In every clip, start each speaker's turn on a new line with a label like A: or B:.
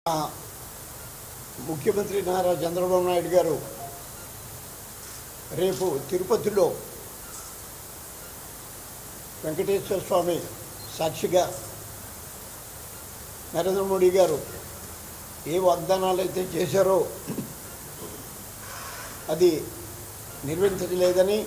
A: ఆ, ముఖ్యమంత్రి నారా చంద్రబాబు నాయుడు గారు రేపు తిరుపతిలో వెంకటేశ్వర స్వామి సాక్షిగా నరేంద్ర మోడీ గారు ఏ వాగ్దానాలు అయితే చేశారో అది నిర్వహించలేదని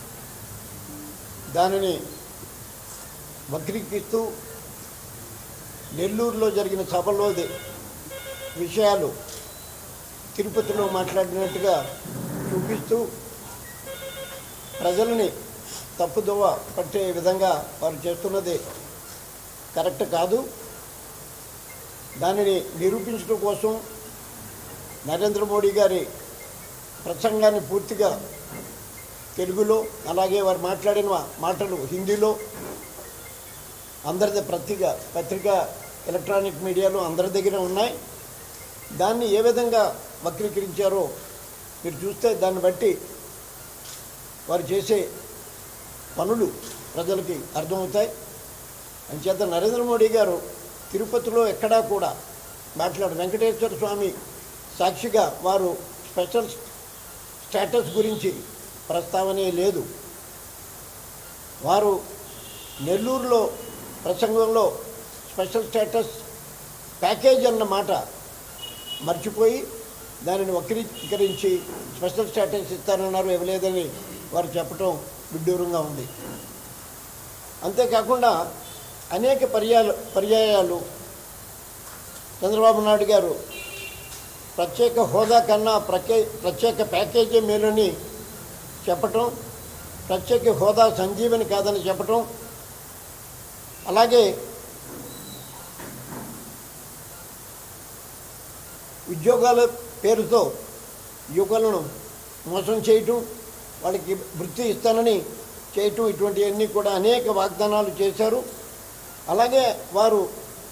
A: దానిని వక్రీకరిస్తూ నెల్లూరులో జరిగిన సభలోది విషయాలు తిరుపతిలో మాట్లాడినట్టుగా చూపిస్తూ ప్రజలని తప్పుదోవ పట్టే విధంగా వారు చేస్తున్నది కరెక్ట్ కాదు దానిని నిరూపించడం కోసం నరేంద్ర మోడీ గారి ప్రసంగాన్ని పూర్తిగా తెలుగులో అలాగే వారు మాట్లాడిన మాటలు హిందీలో అందరి పత్రిక పత్రిక ఎలక్ట్రానిక్ మీడియాలో అందరి దగ్గర ఉన్నాయి దాన్ని ఏ విధంగా వక్రీకరించారో మీరు చూస్తే దాన్ని బట్టి వారు చేసే పనులు ప్రజలకి అర్థమవుతాయి అంచేత నరేంద్ర మోడీ గారు తిరుపతిలో ఎక్కడా కూడా మాట్లాడు వెంకటేశ్వర స్వామి సాక్షిగా వారు స్పెషల్ స్టేటస్ గురించి ప్రస్తావనే లేదు వారు నెల్లూరులో ప్రసంగంలో స్పెషల్ స్టేటస్ ప్యాకేజ్ అన్న మాట మర్చిపోయి దానిని వక్రీకరించి స్పెషల్ స్టేటస్ ఇస్తానన్నారు ఇవ్వలేదని వారు చెప్పడం విడ్డూరంగా ఉంది అంతేకాకుండా అనేక పర్యాలు పర్యాయాలు చంద్రబాబు నాయుడు గారు ప్రత్యేక హోదా కన్నా ప్రత్యే ప్రత్యేక ప్యాకేజీ మేలని చెప్పటం ప్రత్యేక హోదా సంజీవని కాదని చెప్పటం అలాగే ఉద్యోగాల పేరుతో యువకులను మోసం చేయటం వాళ్ళకి వృత్తి ఇస్తానని చేయటం ఇటువంటివన్నీ కూడా అనేక వాగ్దానాలు చేశారు అలాగే వారు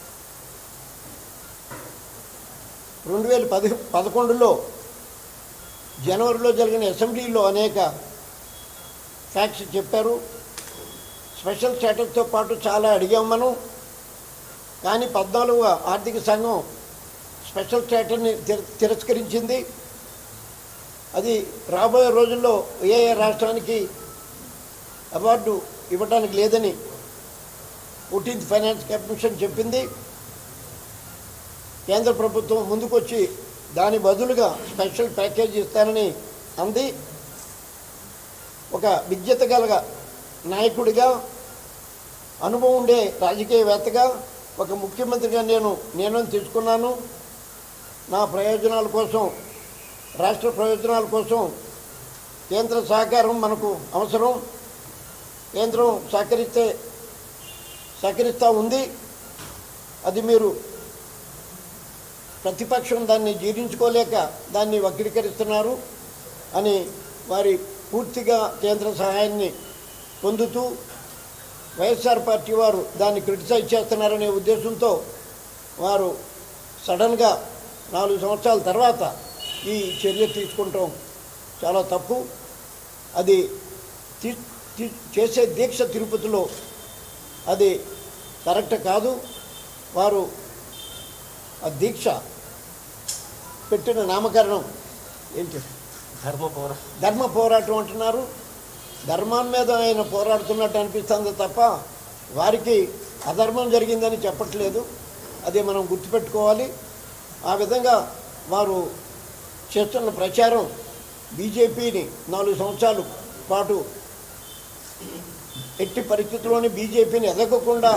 A: రెండు వేల పది పదకొండులో జనవరిలో జరిగిన అసెంబ్లీలో అనేక ఫ్యాక్ట్స్ చెప్పారు స్పెషల్ స్టేటస్తో పాటు చాలా అడిగాం మనం కానీ పద్నాలుగు ఆర్థిక సంఘం స్పెషల్ స్టేటస్ని తిర- తిరస్కరించింది అది రాబోయే రోజుల్లో ఏ ఏ రాష్ట్రానికి అవార్డు ఇవ్వడానికి లేదని ఫోర్టీన్త్ ఫైనాన్స్ కమిషన్ చెప్పింది కేంద్ర ప్రభుత్వం ముందుకొచ్చి దాని బదులుగా స్పెషల్ ప్యాకేజ్ ఇస్తానని అంది ఒక విద్యత గల నాయకుడిగా అనుభవం ఉండే రాజకీయవేత్తగా ఒక ముఖ్యమంత్రిగా నేను నేను తీసుకున్నాను నా ప్రయోజనాల కోసం రాష్ట్ర ప్రయోజనాల కోసం కేంద్ర సహకారం మనకు అవసరం కేంద్రం సహకరిస్తే సహకరిస్తూ ఉంది అది మీరు ప్రతిపక్షం దాన్ని జీర్ణించుకోలేక దాన్ని వక్రీకరిస్తున్నారు అని వారి పూర్తిగా కేంద్ర సహాయాన్ని పొందుతూ వైఎస్ఆర్ పార్టీ వారు దాన్ని క్రిటిసైజ్ చేస్తున్నారనే ఉద్దేశంతో వారు సడన్గా నాలుగు సంవత్సరాల తర్వాత ఈ చర్య తీసుకుంటాం చాలా తప్పు అది తీ- తీ- చేసే దీక్ష తిరుపతిలో అది కరెక్ట్ కాదు వారు ఆ దీక్ష పెట్టిన నామకరణం ఏంటి
B: ధర్మ పోరా
A: ధర్మ పోరాటం అంటున్నారు ధర్మం మీద ఆయన పోరాడుతున్నట్టు అనిపిస్తుంది తప్ప వారికి అధర్మం జరిగిందని చెప్పట్లేదు అది మనం గుర్తుపెట్టుకోవాలి ఆ విధంగా వారు చేస్తున్న ప్రచారం బీజేపీని నాలుగు సంవత్సరాల పాటు ఎట్టి పరిస్థితుల్లోని బీజేపీని ఎదగకుండా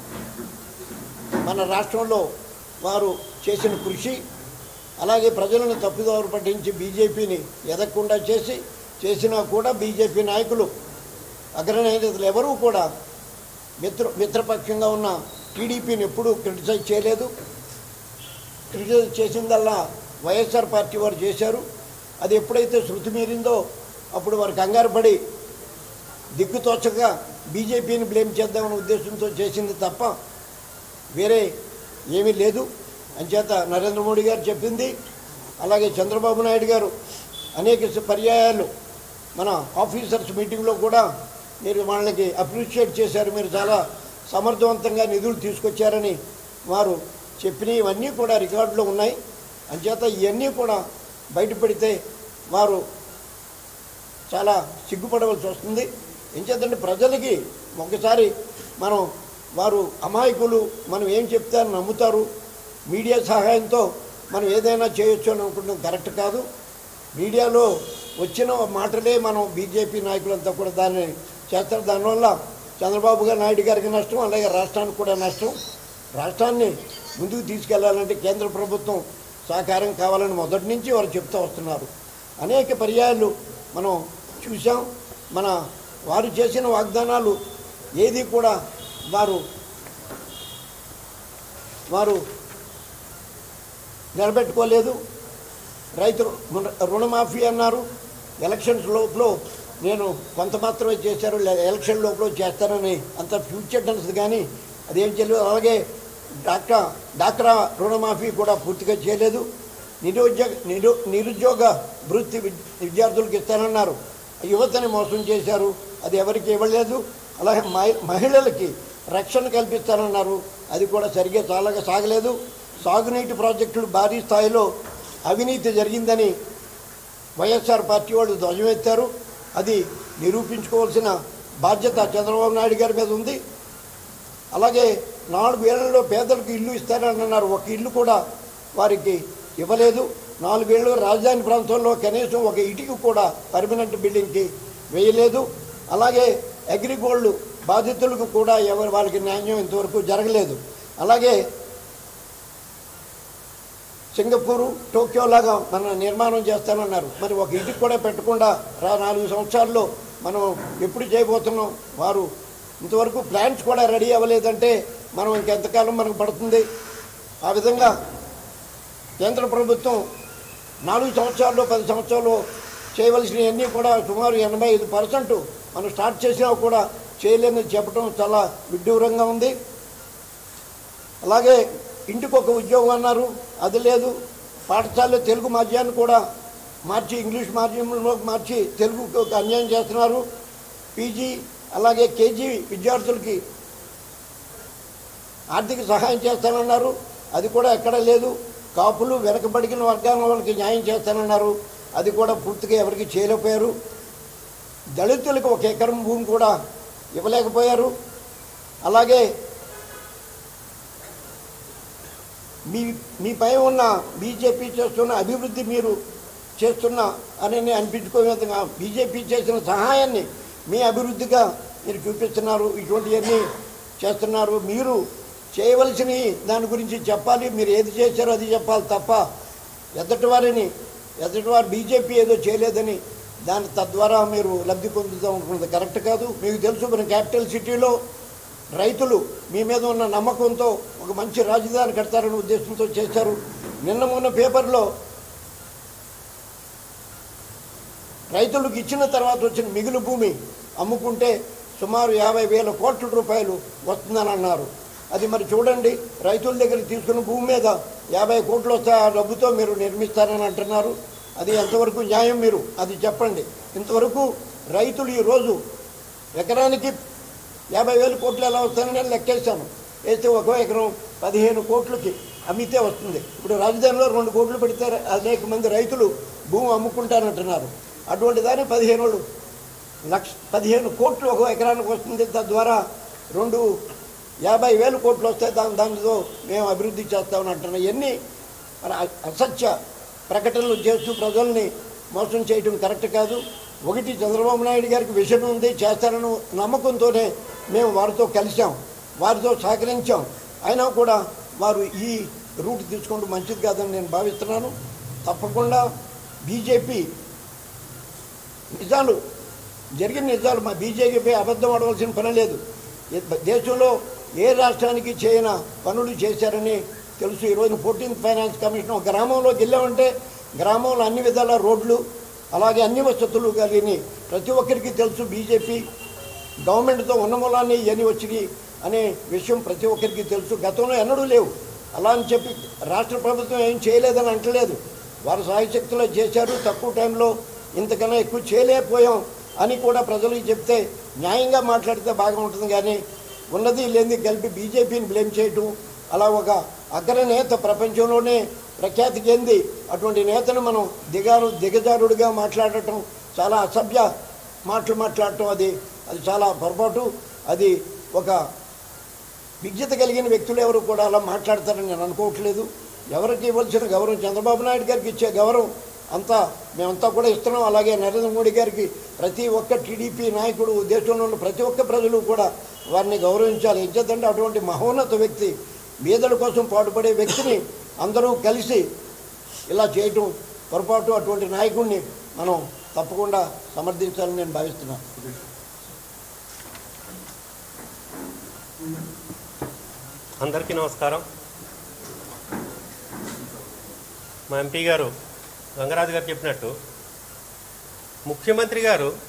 A: మన రాష్ట్రంలో వారు చేసిన కృషి అలాగే ప్రజలను తప్పుదోవ పట్టించి బీజేపీని ఎదగకుండా చేసి చేసినా కూడా బీజేపీ నాయకులు అగ్రనేతలు ఎవరూ కూడా మిత్ర మిత్రపక్షంగా ఉన్న టీడీపీని ఎప్పుడూ క్రిటిసైజ్ చేయలేదు క్రిటిసైజ్ చేసిందల్లా వైఎస్ఆర్ పార్టీ వారు చేశారు అది ఎప్పుడైతే శృతి మీరిందో అప్పుడు వారు కంగారు పడి దిక్కుతోచగా బీజేపీని బ్లేమ్ చేద్దామనే ఉద్దేశంతో చేసింది తప్ప వేరే ఏమీ లేదు అంచేత నరేంద్ర మోడీ గారు చెప్పింది అలాగే చంద్రబాబు నాయుడు గారు అనేక స- పర్యాయాలు మన ఆఫీసర్స్ మీటింగ్లో కూడా మీరు వాళ్ళకి అప్రిషియేట్ చేశారు మీరు చాలా సమర్థవంతంగా నిధులు తీసుకొచ్చారని వారు చెప్పినవి ఇవన్నీ కూడా రికార్డులో ఉన్నాయి అంచేత ఇవన్నీ కూడా బయటపెడితే వారు చాలా సిగ్గుపడవలసి వస్తుంది ఎంచేతంటే ప్రజలకి ఒకసారి మనం వారు అమాయకులు మనం ఏం చెప్తే అని నమ్ముతారు మీడియా సహాయంతో మనం ఏదైనా చేయొచ్చు అని అనుకుంటాం కరెక్ట్ కాదు మీడియాలో వచ్చిన మాటలే మనం బీజేపీ నాయకులంతా కూడా దాన్ని చేస్తారు దానివల్ల చంద్రబాబు గారు నాయుడు గారికి నష్టం అలాగే రాష్ట్రానికి కూడా నష్టం రాష్ట్రాన్ని ముందుకు తీసుకెళ్లాలంటే కేంద్ర ప్రభుత్వం సహకారం కావాలని మొదటి నుంచి వారు చెప్తూ వస్తున్నారు అనేక పర్యాయాలు మనం చూసాం మన వారు చేసిన వాగ్దానాలు ఏది కూడా వారు వారు నిలబెట్టుకోలేదు రైతు రుణ- రుణమాఫీ అన్నారు ఎలక్షన్స్ లోపల నేను కొంత మాత్రమే చేశారు లే- ఎలక్షన్ లోపల చేస్తానని అంత ఫ్యూచర్ టెన్స్ కానీ అదేం చేయలేదు అలాగే డాక్టర్ డాక్రా రుణమాఫీ కూడా పూర్తిగా చేయలేదు నిరుద్యోగ నిరు నిరుద్యోగ వృత్తి విద్- విద్యార్థులకు ఇస్తానన్నారు యువతని మోసం చేశారు అది ఎవరికి ఇవ్వలేదు అలాగే మహి- మహిళలకి రక్షణ కల్పిస్తానన్నారు అది కూడా సరిగ్గా చాలా సాగలేదు సాగునీటి ప్రాజెక్టులు భారీ స్థాయిలో అవినీతి జరిగిందని వైఎస్ఆర్ పార్టీ వాళ్ళు ధ్వజమెత్తారు అది నిరూపించుకోవాల్సిన బాధ్యత చంద్రబాబు నాయుడు గారి మీద ఉంది అలాగే నాలుగు ఏళ్లలో పేదలకు ఇల్లు ఇస్తారని అన్నారు ఒక ఇల్లు కూడా వారికి ఇవ్వలేదు నాలుగేళ్ళు రాజధాని ప్రాంతంలో కనీసం ఒక ఇటుక కూడా పర్మనెంట్ బిల్డింగ్కి వేయలేదు అలాగే అగ్రిగోల్డ్ బాధితులకు కూడా ఎవరు వాళ్ళకి న్యాయం ఇంతవరకు జరగలేదు అలాగే సింగపూరు టోక్యో లాగా మన నిర్మాణం చేస్తానన్నారు మరి ఒక ఇంటికి కూడా పెట్టకుండా రా నాలుగు సంవత్సరాల్లో మనం ఎప్పుడు చేయబోతున్నాం వారు ఇంతవరకు ప్లాన్స్ కూడా రెడీ అవ్వలేదంటే మనం ఇంకెంతకాలం మనకు పడుతుంది ఆ విధంగా కేంద్ర ప్రభుత్వం నాలుగు సంవత్సరాల్లో పది సంవత్సరాలు చేయవలసినవన్నీ కూడా సుమారు ఎనభై ఐదు పర్సెంట్ మనం స్టార్ట్ చేసినా కూడా చేయలేదని చెప్పడం చాలా విడ్డూరంగా ఉంది అలాగే ఇంటికి ఒక ఉద్యోగం అన్నారు అది లేదు పాఠశాలలో తెలుగు మాధ్యాన్ని కూడా మార్చి ఇంగ్లీష్ మాధ్యమంలోకి మార్చి తెలుగుకు ఒక అన్యాయం చేస్తున్నారు పీజీ అలాగే కేజీ విద్యార్థులకి ఆర్థిక సహాయం చేస్తానన్నారు అది కూడా ఎక్కడ లేదు కాపులు వెనకబడిన వర్గాల వాళ్ళకి న్యాయం చేస్తానన్నారు అది కూడా పూర్తిగా ఎవరికి చేయలేకపోయారు దళితులకు ఒక ఎకరం భూమి కూడా ఇవ్వలేకపోయారు అలాగే మీ మీ పై ఉన్న బీజేపీ చేస్తున్న అభివృద్ధి మీరు చేస్తున్న అని నేను అనిపించుకో విధంగా బీజేపీ చేసిన సహాయాన్ని మీ అభివృద్ధిగా మీరు చూపిస్తున్నారు ఇటువంటివన్నీ చేస్తున్నారు మీరు చేయవలసినవి దాని గురించి చెప్పాలి మీరు ఏది చేశారో అది చెప్పాలి తప్ప ఎదుటి వారిని ఎదుటి వారు బీజేపీ ఏదో చేయలేదని దాని తద్వారా మీరు లబ్ధి పొందుతాం అనుకున్నది కరెక్ట్ కాదు మీకు తెలుసు మన క్యాపిటల్ సిటీలో రైతులు మీ మీద ఉన్న నమ్మకంతో ఒక మంచి రాజధాని కడతారనే ఉద్దేశంతో చేశారు నిన్న మొన్న పేపర్లో రైతులకు ఇచ్చిన తర్వాత వచ్చిన మిగులు భూమి అమ్ముకుంటే సుమారు యాభై వేల కోట్ల రూపాయలు వస్తుందని అన్నారు అది మరి చూడండి రైతుల దగ్గర తీసుకున్న భూమి మీద యాభై కోట్లు వస్తే ఆ డబ్బుతో మీరు నిర్మిస్తారని అంటున్నారు అది ఎంతవరకు న్యాయం మీరు అది చెప్పండి ఇంతవరకు రైతులు ఈరోజు ఎకరానికి యాభై వేల కోట్లు ఎలా వస్తాయని నేను లెక్కేశాను వేస్తే ఒక ఎకరం పదిహేను కోట్లకి అమ్మితే వస్తుంది ఇప్పుడు రాజధానిలో రెండు కోట్లు పెడితే అనేక మంది రైతులు భూమి అమ్ముకుంటానంటున్నారు అటువంటి దాన్ని పదిహేను వాళ్ళు లక్ష పదిహేను కోట్లు ఒక ఎకరానికి వస్తుంది తద్వారా రెండు యాభై వేల కోట్లు వస్తాయి దాని దానితో మేము అభివృద్ధి చేస్తామని అంటున్నాం ఇవన్నీ మన అ- అసత్య ప్రకటనలు చేస్తూ ప్రజల్ని మోసం చేయడం కరెక్ట్ కాదు ఒకటి చంద్రబాబు నాయుడు గారికి విషయం ఉంది చేస్తారని నమ్మకంతోనే మేము వారితో కలిసాం వారితో సహకరించాం అయినా కూడా వారు ఈ రూట్ తీసుకుంటూ మంచిది కాదని నేను భావిస్తున్నాను తప్పకుండా బీజేపీ నిజాలు జరిగిన నిజాలు మా బీజేపీపై అబద్ధం ఆడవలసిన పని లేదు ఏ- దేశంలో ఏ రాష్ట్రానికి చేయన పనులు చేశారని తెలుసు ఈరోజు ఫోర్టీన్త్ ఫైనాన్స్ కమిషన్ ఒక గ్రామంలోకి వెళ్ళామంటే గ్రామంలో అన్ని విధాల రోడ్లు అలాగే అన్ని వసతులు కలిగిన ప్రతి ఒక్కరికి తెలుసు బీజేపీ గవర్నమెంట్తో ఉన్న మూలాన్ని ఇవన్నీ వచ్చినాయి అనే విషయం ప్రతి ఒక్కరికి తెలుసు గతంలో ఎన్నడూ లేవు అలా అని చెప్పి రాష్ట్ర ప్రభుత్వం ఏం చేయలేదని అంటలేదు వారు సాయశక్తిలో చేశారు తక్కువ టైంలో ఇంతకన్నా ఎక్కువ చేయలేకపోయాం అని కూడా ప్రజలకు చెప్తే న్యాయంగా మాట్లాడితే బాగా ఉంటుంది కానీ ఉన్నది లేనిది కలిపి బీజేపీని బ్లేమ్ చేయటం అలా ఒక అగ్రనేత ప్రపంచంలోనే ప్రఖ్యాతి చెంది అటువంటి నేతను మనం దిగారు దిగజారుడిగా మాట్లాడటం చాలా అసభ్య మాటలు మాట్లాడటం అది అది చాలా పొరపాటు అది ఒక విజ్ఞత కలిగిన వ్యక్తులు ఎవరు కూడా అలా మాట్లాడతారని నేను అనుకోవట్లేదు ఎవరికి ఇవ్వాల్సిన గౌరవం చంద్రబాబు నాయుడు గారికి ఇచ్చే గౌరవం అంతా మేమంతా కూడా ఇస్తున్నాం అలాగే నరేంద్ర మోడీ గారికి ప్రతి ఒక్క టీడీపీ నాయకుడు దేశంలో ఉన్న ప్రతి ఒక్క ప్రజలు కూడా వారిని గౌరవించాలి ఇచ్చేదంటే అటువంటి మహోన్నత వ్యక్తి బీదల కోసం పాటుపడే వ్యక్తిని అందరూ కలిసి ఇలా చేయటం పొరపాటు అటువంటి నాయకుడిని మనం తప్పకుండా సమర్థించాలని నేను భావిస్తున్నాను
B: అందరికీ నమస్కారం మా ఎంపీ గారు గంగరాజు గారు చెప్పినట్టు ముఖ్యమంత్రి గారు